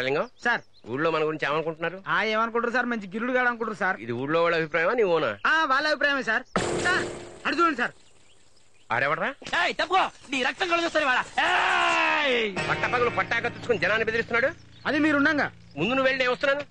ఎరలింగం sir ఊళ్ళో మన గురించి ఏమనుకుంటున్నారు ఆ ఏమనుకుంటారు సార్ మంచి గిరుడు గాడు అనుకుంటారు సార్ ఇది ఊళ్ళో వాళ్ళ అభిప్రాయమా నీ ఓనా ఆ వాళ్ళ అభిప్రాయమే సార్ సార్ అటు చూడండి సార్ ఆడెవడరా ఏయ్ తప్పుకో నీ రక్తం కలుగుతుంది వాడ పట్ట పగలు పట్టాక తెచ్చుకుని జనాన్ని బెదిరిస్తున్నాడు అది మీరుండగా ముందు నువ్వు వెళ్ళి నేను వస్తున్నాను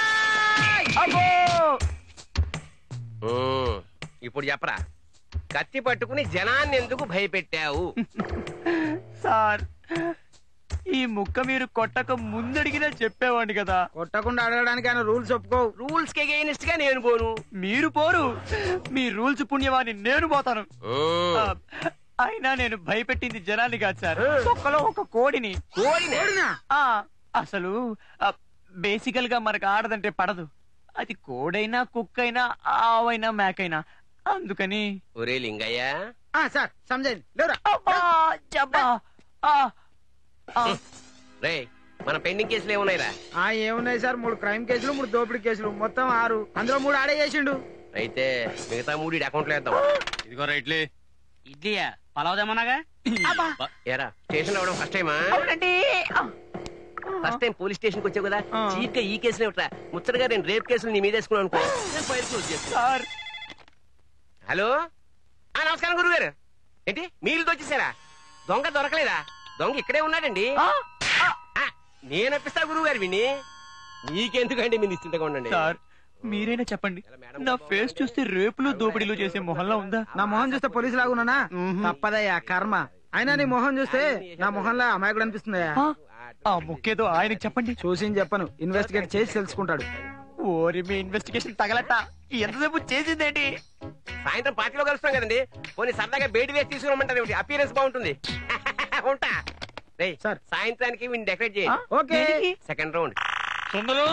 ఉమ్, ఇప్పుడు చెప్పరా కత్తి పట్టుకుని జనాన్ని ఎందుకు భయపెట్టావు సార్ ఈ ముక్క మీరు కొట్టక ముందడిగినా చెప్పేవాడిని కదా కొట్టకుండా అడగడానికి ఆయన రూల్స్ ఒప్పుకోవు రూల్స్ కి అగైనిస్ట్ గా నేను పోను మీరు పోరు మీ రూల్స్ పుణ్యవాన్ని నేను పోతాను ఉమ్, ఆ, అయినా నేను భయపెట్టింది జనాన్ని కాదు సార్ ఒక్కలో ఒక కోడిని కోడినే. కోడినా? ఆ అసలు బేసికల్ గా మనకు ఆడదంటే పడదు అది కోడైనా కుక్కైనా ఆవైనా మేకైనా అందుకని ఒరే లింగయ్య ఆ సార్ సమజైంది లేవురా అబ్బా, జబ్బా, ఆ, ఆ, రే మన పెండింగ్ కేసులు ఏమున్నాయిరా ఆ ఏమున్నాయి సార్ మూడు క్రైమ్ కేసులు మూడు దోపిడీ కేసులు మొత్తం ఆరు అందులో మూడు ఆడే చేసిండు అయితే మిగతా మూడు అకౌంట్ లో వేద్దాం ఇదిగో రైట్లే ఇడ్లీయా పలావుదేమన్నాగా అబ్బా, ఏరా స్టేషన్ అవడం ఫస్ట్ టైమా అవునండి ఆ, ఫస్ట్ టైం పోలీస్ స్టేషన్ కి వచ్చావు కదా ఆ. చీప్ గా ఈ కేసులు ఏమిట్రా ముచ్చటగా నేను రేప్ కేసులు నీ మీద వేసుకున్నాను అనుకో నేను ఫైల్ క్లోజ్ చేస్తున్నా. సార్ హలో ఆ నమస్కారం గురువు గారు ఏంటి మీరు వచ్చేసారా దొంగ దొరకలేదా దొంగ ఇక్కడే ఉన్నాడండి ఆ, ఆ, ఆ, నేను అప్పిస్తా గురువు గారు విని నీకెందుకండి మీరు నిశ్చింతగా ఉండండి సార్ మీరైనా చెప్పండి నా ఫేస్ చూస్తే రేపులు దోపిడీలు చేసే మొహంలో ఉందా నా మొహం చూస్తే పోలీసు లాగున్నానా తప్పదయ్యా కర్మ అయినా నీ మొహం చూస్తే నా మొహంలో అమాయకుడు అనిపిస్తుందయ్యా ఆ, ఆ ముక్కేదో ఆయనకి చెప్పండి చూసి చెప్పను ఇన్వెస్టిగేట్ చేసి తెలుసుకుంటాడు ఓరి మీ ఇన్వెస్టిగేషన్ తగలట ఎంతసేపు చేసిందేంటి సాయంత్రం పార్టీలో కలుస్తాం కదండి పోనీ సరదాగా బయట వేసి తీసుకురమ్మంటారు ఏమిటి అపీరెన్స్ బాగుంటుంది ఉంటా రేయ్, సార్. సాయంత్రానికి వీడిని డెకరేట్ ఆ? చేయండి ఓకే దేనికి? సెకండ్ రౌండ్ సుందరు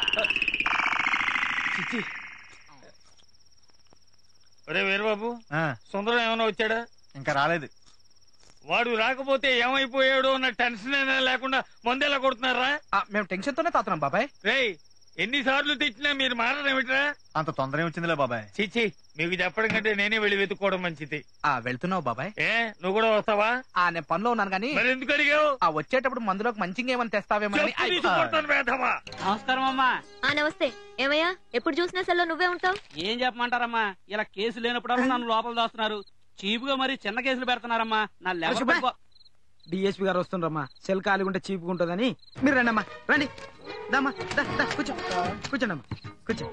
ఒరే వీరబాబు సుందరం ఏమైనా వచ్చాడా ఇంకా రాలేదు వాడు రాకపోతే ఏమైపోయాడో అన్న టెన్షన్ అయినా లేకుండా మందేలా కొడుతున్నారా ఆ, మేము టెన్షన్ తోనే తాతున్నాం బాబాయ్ రేయ్ ఎన్నిసార్లు తిట్టినా మీరు మారడేమిట్రా అంత తొందర వచ్చిందిలే బాబాయ్ చిచ్చి మీకు చెప్పడం కంటే నేనే వెళ్ళి వెతుక్కోవడం మంచిది ఆ వెళ్తున్నావు బాబాయ్ ఏ నువ్వు కూడా వస్తావా ఆ నేను పనిలో ఉన్నాను కానీ మరి ఎందుకు అడిగావు ఆ వచ్చేటప్పుడు మందులోకి మంచిగా ఏమని తెస్తావేమో అని- చెప్పు తీసుకొడతాను వేధమా నమస్కారం అమ్మా ఆ నమస్తే ఏమయ్యా ఎప్పుడు చూసినా సెల్లో నువ్వే ఉంటావు ఏం చెప్పమంటారమ్మా ఇలా కేసు లేనప్పుడు నన్ను లోపల దాస్తున్నారు చీపుగా మరి చిన్న కేసులు పెడుతున్నారమ్మా నా లెవెల్ అశుభ. పట్టుకో. డిఎస్పీ గారు వస్తుండ్రమ్మా సెల్ ఖాళీగా ఉంటే చీపుగా ఉంటుందని మీరు రండి అమ్మా రండి దమ్మా దా, దా, కూర్చో కూర్చోండి అమ్మా కూర్చో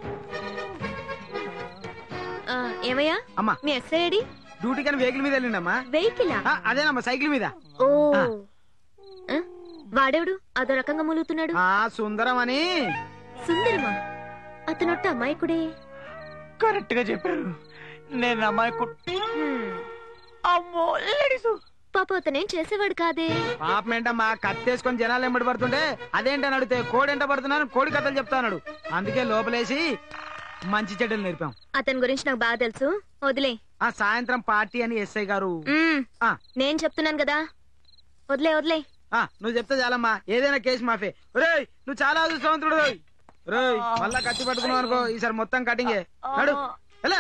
ఆ, ఏమయ్యా అమ్మా మీ ఎస్ఐడి డ్యూటీ కానీ వెహికల్ మీద వెళ్ళిండమ్మా వెహికలా ఆ, అదేనమ్మా సైకిల్ మీద ఓ ఆ. ఆ? వాడెవడు అదో రకంగా మూలుగుతున్నాడు ఆ సుందరం అని సుందరమా అతనొట్ట అమాయకుడే కరెక్ట్ గా చెప్పారు నేను అమ్మాయి హ్మ్. అమ్మో లేడీసు పాప అతనేం చేసేవాడు కాదే పాపం ఏంటమ్మా కత్తేసుకొని జనాలు ఎంబడి పడుతుంటే అదేంటని అడిగితే కోడి ఎంట పడుతున్నాను కోడి కథలు చెప్తాన్నాడు అందుకే లోపలేసి మంచి చెడ్డలు నేర్పాం అతని గురించి నాకు బాగా తెలుసు వదిలే ఆ సాయంత్రం పార్టీ అని ఎస్ఐ గారు మ్మ్. ఆ నేను చెప్తున్నాను కదా వదిలే వదిలే ఆ నువ్వు చెప్తే చాలమ్మా ఏదైనా కేసు మాఫే రేయ్ నువ్వు చాలా అదృష్టవంతుడు రేయ్ రేయ్ మళ్ళా కత్తి పట్టుకున్నావు అనుకో ఈసారి మొత్తం కటింగే నడు ఎలా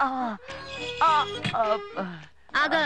ఆగా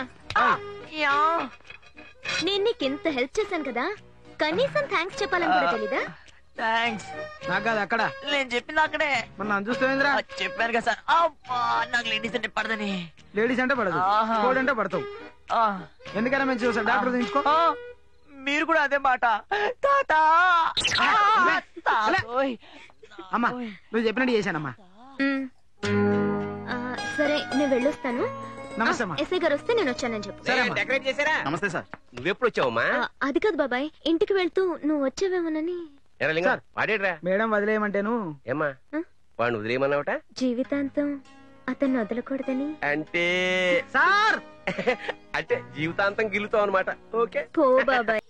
నేను నీకు ఇంత హెల్ప్ చేశాను కదా కనీసం థ్యాంక్స్ చెప్పాలని కూడా తెలీదా థ్యాంక్స్ నాకు కాదు అక్కడ నేను చెప్పింది అక్కడే మన నన్ను చూస్తావేంద్రా ఆ, చెప్పాను కదా సార్ అబ్బా నాకు లేడీస్ అంటే పడదని లేడీస్ అంటే పడదు ఆహా. కోడి అంటే పడతావు ఆ, ఎందుకైనా మంచి చూసా డాక్టర్ తీసుకో ఆ, మీరు కూడా అదే మాట తాత ఆ, ఇలా, ఇలా. తాతోయ్. అమ్మా నువ్వు చెప్పినట్టు చేశానమ్మా మ్మ్. ఆ, సరే నేను వెళ్ళొస్తాను నమస్తే అమ్మా ఎస్ఐ గారు వస్తే నేను వచ్చానని చెప్పు సరే అమ్మా. డెకరేట్ చేశారా నమస్తే సార్ నువ్వెప్పుడు వచ్చావమ్మా ఆ, అది కాదు బాబాయ్ ఇంటికి వెళ్తూ నువ్వు వచ్చావేమోనని ఎరా లింగం సార్. వాడేడ్రా మేడం వదిలేయమంటేను ఏమ్మా ఆ? వాడిని వదిలేయమన్నావట జీవితాంతం అతన్ని వదలకూడదని అంటే సార్ అంటే జీవితాంతం గిల్లుతావు అనమాట ఓకే పో బాబాయ్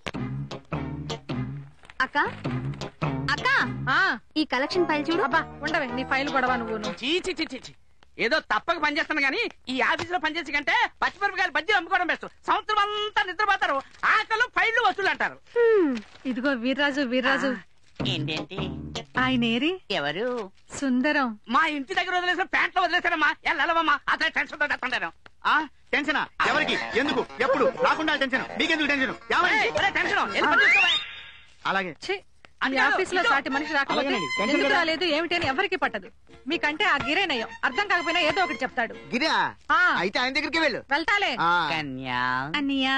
అక్క అక్క ఆ ఈ కలెక్షన్ ఫైల్ చూడు అబ్బా ఉండవే నీ ఫైల్ గొడవ నువ్వు చీ చీ చీ, చీ చీ. ఏదో తప్పక పనిచేస్తాను గానీ ఈ ఆఫీస్ లో పనిచేసి కంటే పచ్చిమిరపకాయలు బజ్జీలు అమ్ముకోవడం బెస్ట్ సంవత్సరం అంతా నిద్రపోతారు ఆకలు ఫైళ్లు వసూలు అంటారు ఇదిగో వీర్రాజు వీర్రాజు ఏంటేంటి ఆయన ఏరి ఎవరు సుందరం మా ఇంటి దగ్గర వదిలేసిన ప్యాంట్లో వదిలేసారమ్మా వెళ్ళవమ్మా అతను టెన్షన్ తో తెస్తుంటాను టెన్షన్ ఎవరికి ఎందుకు ఎప్పుడు రాకుండా టెన్షన్ మీకెందుకు టెన్షన్ టెన్షన్ వెళ్ళి పని చూసుకోవా. అలాగే ఛీ ఈ ఆఫీస్ లో సాటి మనిషి రాకపోతే అలాగేనండి. టెన్షన్ ఎందుకు కదా? రాలేదు ఏమిటి అని ఎవరికి పట్టదు మీకంటే ఆ గిరేనయ్యం అర్థం కాకపోయినా ఏదో ఒకటి చెప్తాడు గిరా ఆ అయితే ఆయన దగ్గరికి వెళ్ళు వెళ్తాలే ఆ, కన్యా అన్నయ్యా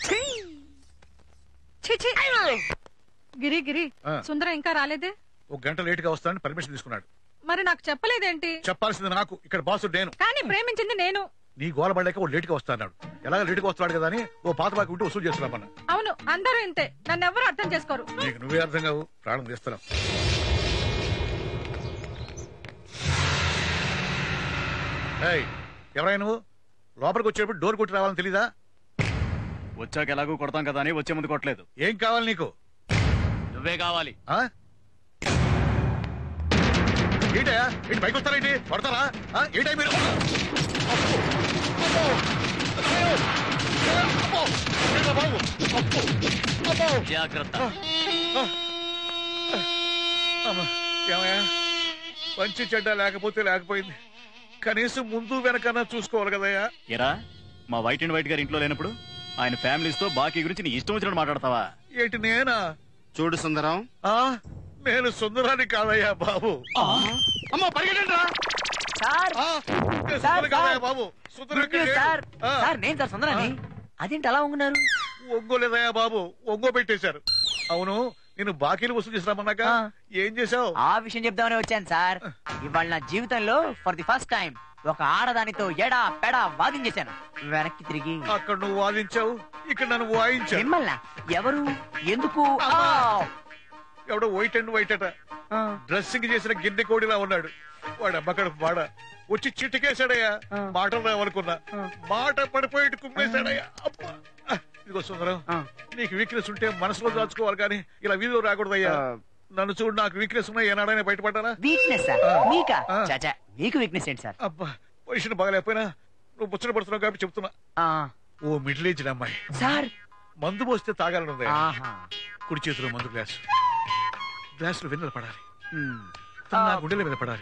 ఛీ, ఛీ. గిరి గిరి ఆ. సుందరం ఇంకా రాలేదే ఒక గంట లేట్ గా వస్తానని పర్మిషన్ తీసుకున్నాడు మరి నాకు చెప్పలేదేంటి చెప్పాల్సింది నాకు ఇక్కడ బాసు నేను కానీ ప్రేమించింది నేను నీ గోల పడలేక ఓ లేట్ గా వస్తాడు ఎలాగ లేట్ గా వస్తాడు కదా అని ఓ పాత బాకి ఉంటే వసూలు చేస్తున్నామన్న అవును అందరూ ఇంతే నన్ను ఎవరు అర్థం చేసుకోరు నీకు నువ్వే అర్థం కావు ప్రాణం తీస్తున్నావు ఏయ్, ఎవరైనా నువ్వు లోపలికి వచ్చేటప్పుడు డోర్ కొట్టి రావాలని తెలీదా వచ్చాక ఎలాగూ కొడతాం కదా అని వచ్చే ముందు కొట్టలేదు ఏం కావాలి నీకు నువ్వే కావాలి ఆ? ఏంటయ్యా ఏంటి పైకి వస్తారేంటి పడతారా ఆ? ఏంటయ్య మీరు అబ్బో! అబ్బో! అయ్యో! అబ్బో! ఏంటా బాబు? అబ్బో! అబ్బో! జాగ్రత్త ఆ! అమ్మా, ఏమయ్యా మంచి చెడ్డ లేకపోతే లేకపోయింది కనీసం ముందు వెనకన్నా చూసుకోవాలి కదయ్యా ఎరా మా వైట్ అండ్ వైట్ గారి ఇంట్లో లేనప్పుడు ఆయన ఫ్యామిలీస్ తో బాకీ గురించి నీ ఇష్టం వచ్చినట్టు మాట్లాడతావా ఏంటి నేనా చూడు సుందరం ఆ నేను సుందరాన్ని కాదయ్యా బాబు అమ్మో పరిగెట్టండి రా సార్ ఆ, నేను సుందరం కాదయ్యా బాబు సుందరం ఇక్కడ లేడు. సార్ ఆ, సార్ నేను సార్ సుందరాన్ని అదేంటి అలా ఉంటున్నారు ఒంగోలేదయ్యా బాబు ఒంగో పెట్టేశారు అవును నేను బాకీలు వసూలు చేసినామన్నాక ఆ. ఏం చేశావు ఆ విషయం చెప్దామని వచ్చాను సార్ ఇవాళ నా జీవితంలో ఫర్ ది ఫస్ట్ టైం ఒక ఆడదానితో ఎడా పెడా వాదించేశాను వెనక్కి తిరిగి అక్కడ నువ్వు వాదించావు ఇక్కడ నన్ను వాయించావు మిమ్మల్ని ఎవరు ఎందుకు ఆ! ఎవడో వైట్ అండ్ వైట్ అట ఆ, డ్రెస్సింగ్ చేసిన గిన్నె కోడిలా ఉన్నాడు వాడు అమ్మకడ వాడ వచ్చి చిట్టుకేశాడయ్యా ఆ. మాటలు రావనుకున్నా ఆ. మాట పడిపోయి కుమ్మేశాడయ్యా అబ్బా ఆ, ఇదిగో సుందరం ఆ. నీకు వీక్నెస్ ఉంటే మనసులో దాచుకోవాలి కానీ ఇలా వీధిలో రాకూడదయ్యా నన్ను చూడు నాకు వీక్నెస్ ఉన్నా ఏనాడైనా బయటపడ్డానా వీక్నెస్ సార్ ఆ. మీకా ఆ. చాచా మీకు వీక్నెస్ ఏంటి సార్ అబ్బా పొజిషన్ బాగలేకపోయినా నువ్వు ముచ్చట పడుతున్నావు కాబట్టి చెప్తున్నా ఆ, ఓ మిడిల్ ఏజ్ అమ్మాయి సార్ మందు పోస్తే తాగాలని ఉంది ఆహా కుడి చేతిలో మందు గ్లాస్ గ్లాసులో వెన్నెల పడాలి ఉమ్. తన నా గుండెల మీద పడాలి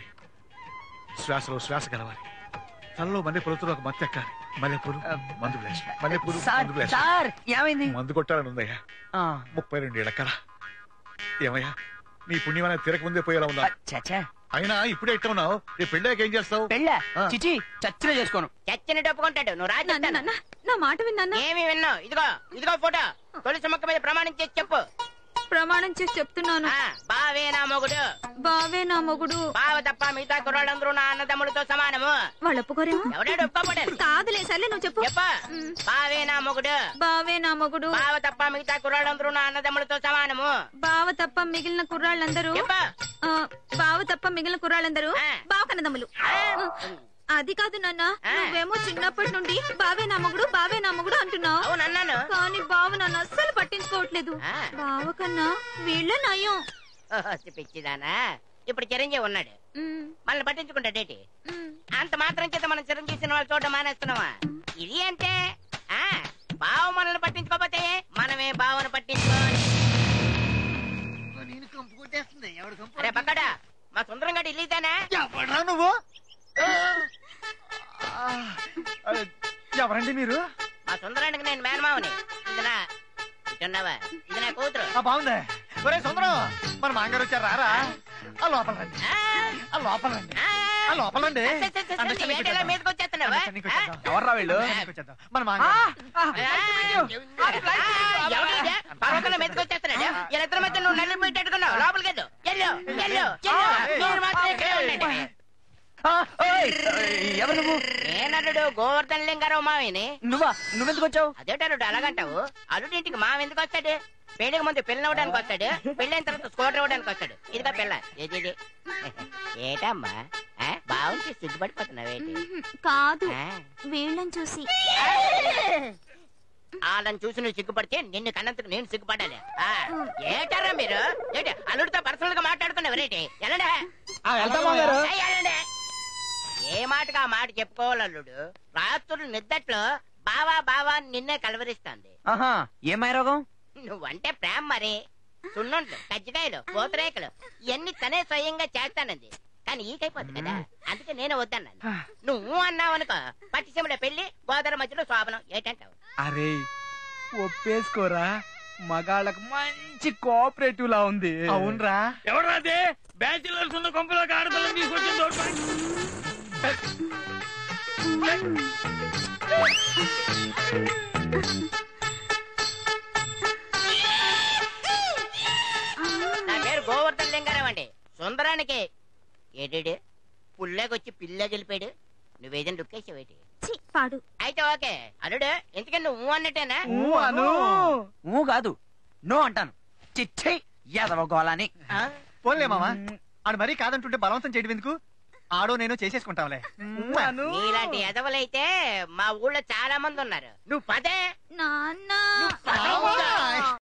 శ్వాసలో శ్వాస కలవాలి తనలో మల్లె పొలతో ఒక మత్తు ఎక్కాలి మల్లె పూలు మందు గ్లాస్ మల్లె పూలు సార్ మందు గ్లాస్ సార్ ఏమైంది మందు కొట్టాలని ఉందయ్యా ఆ, ముప్పై రెండు ఏళ్ళ కల ఏమయ్యా నీ పుణ్యమైన తిరక ముందే పోయేలా ఉందా చాచా అయినా ఇప్పుడే ఇట్ట ఉన్నావు రేపు పెళ్ళాక ఏం చేస్తావు పెళ్ళ ఆ. చిచి చచ్చిన చేసుకోను చచ్చిన ఒప్పుకుంటాడు నువ్వు రాజు నాన్న నాన్న నా మాట విన్నా ఏమి విన్నావు ఇదిగో ఇదిగో ఫోటో తొలిసి మొక్క మీద ప్రమాణం చేసి చెప్పు ప్రమాణం చేసి చెప్తున్నాను ఆ, బావే నా మొగుడు బావే నా మొగుడు బావ తప్ప మిగతా కుర్రాళ్ళందరూ నా అన్నదమ్ములతో సమానము వాళ్ళు ఒప్పుకోరేమో ఎవడాడు ఒప్పుకోబడారు కాదులే సర్లే నువ్వు చెప్పు చెప్ప మ్. బావే నా మొగుడు బావే నా మొగుడు బావ తప్ప మిగతా కుర్రాళ్ళందరూ నా అన్నదమ్ములతో సమానము బావ తప్ప మిగిలిన కుర్రాళ్ళందరూ చెప్ప ఆ, బావ తప్ప మిగిలిన కుర్రాళ్ళందరూ ఆ. బావ కన్నదమ్ములు అది కాదు నాన్న ఆ. నువ్వేమో చిన్నప్పటి నుండి బావే నా మొగుడు బావే నా మొగుడు అంటున్నావు అవును అన్నాను కానీ బావ నన్ను అస్సలు పట్టించుకోవట్లేదు ఆ. బావ కన్నా వీళ్ళ నయం ఓహో, పిచ్చిదానా ఇప్పుడు చిరంజీవి ఉన్నాడు మ్, మనల్ని పట్టించుకుంటాడేటి మ్. అంత మాత్రం చేత మనం చిరంజీవి సినిమాలు చూడడం మానేస్తున్నావా ఇది అంటే ఆ బావ మనల్ని పట్టించుకోకపోతే మనమే బావను పట్టించుకోవాలి అరే పక్కడా మా సుందరం గడి ఇల్లీదేనా ఎవడ్రా నువ్వు ఎవరండి మీరు మా సుందరానికి నేను మేనమావని ఇది నా ఇటున్నావా ఇది నా కూతురు ఆ బాగుంది ఒరే సుందరం మన మాంగారు వచ్చారు రారా ఆ లోపల రండి ఆ, ఆ లోపల రండి ఆ. ఆ లోపల రండి సరే, సరే, సరే, అందరికీ ఏంటి ఇలా మీదకి వచ్చేస్తున్నావా? ఆ? ఎవర్రా వీళ్ళు మన మాంగారు ఆ, ఎవడు ఈడ? పర్వతంలో మెతుకొచ్చేస్తున్నాడు వీళ్ళిద్దరి మధ్య నువ్వు నల్లి పెట్టేట్టుకున్నావు లోపలికి వెళ్ళు వెళ్ళు వెళ్ళు వెళ్ళు మీరు మాత్రం ఇక్కడే ఉండండి ఆ, ఓయ్, ఎవరు నువ్వు నేనల్లుడు గోవర్ధన్ లింగారావు మావిని నువ్వా నువ్వెందుకు వచ్చావు అదేటల్లుడు అలాగంటావు అల్లుడింటికి మావి ఎందుకు వస్తాడు పెళ్లికి ముందు పెళ్ళి అవ్వడానికి వస్తాడు పెళ్ళైన తర్వాత స్కూటర్ ఇవ్వడానికి వస్తాడు ఇదిగా పిల్ల ఇది ఇది. ఏటమ్మా ఆ? బాగుంది సిగ్గుపడిపోతున్నావేంటి మ్హ్, కాదు ఆ? వీళ్ళని చూసి వాళ్ళని చూసి నువ్వు సిగ్గుపడితే నిన్ను కన్నందుకు నేను సిగ్గుపడాలి ఆ, ఏటారా మీరు ఏంటి అల్లుడితో పర్సనల్ గా మాట్లాడుతున్నావు రేటి ఎలాండే వెళ్తాం మాంగారు ఏయ్, ఎలాండే? ఏ మాటగా ఆ మాట చెప్పుకోవాలి అల్లుడు రాత్రులు నిద్దట్లో బావా బావా అని నిన్నే కలవరిస్తాంది ఆహా ఏమై రోగం నువ్వంటే ప్రేమ మరి సున్నుండ్లు కజ్జికాయలు పూతరేకలు ఇవన్నీ తనే స్వయంగా చేస్తానంది కానీ ఈకైపోద్ది కదా అందుకే నేను వద్దన్నాను నువ్వు అన్నావు అనుకో పట్టిసీమలో పెళ్లి గోదావరి మధ్యలో శోభనం ఏంటంటావు అరే ఒప్పేసుకోరా మగాళ్ళకి మంచి కోఆపరేటివ్ లా ఉంది అవునరా ఎవరు అదే బ్యాచులర్స్ ఉన్న కొంపలోకి ఆడపిల్లని తీసుకొచ్చింది తోడుకొని. నా పేరు గోవర్ధన్ లింగారావు అండి సుందరానికి ఏడేడు పుల్లేకొచ్చి పిల్ల గెలిపాడు నువ్వేదైనా లుక్కేసావేటి ఛీ, పాడు అయితే ఓకే అల్లుడు ఎందుకని నువ్వు అన్నట్టేనా అను ఊ కాదు నో అంటాను చిచ్చే యాదవ గోళాని పోన్లే మామా ఆడు మరీ కాదంటుంటే బలవంతం చేయడం ఎందుకు ఆడో నేను చేసేసుకుంటాంలే అను నీలాంటి ఎదవలైతే మా ఊళ్ళో చాలా మంది ఉన్నారు నువ్వు పదే నాన్న పదవుగా.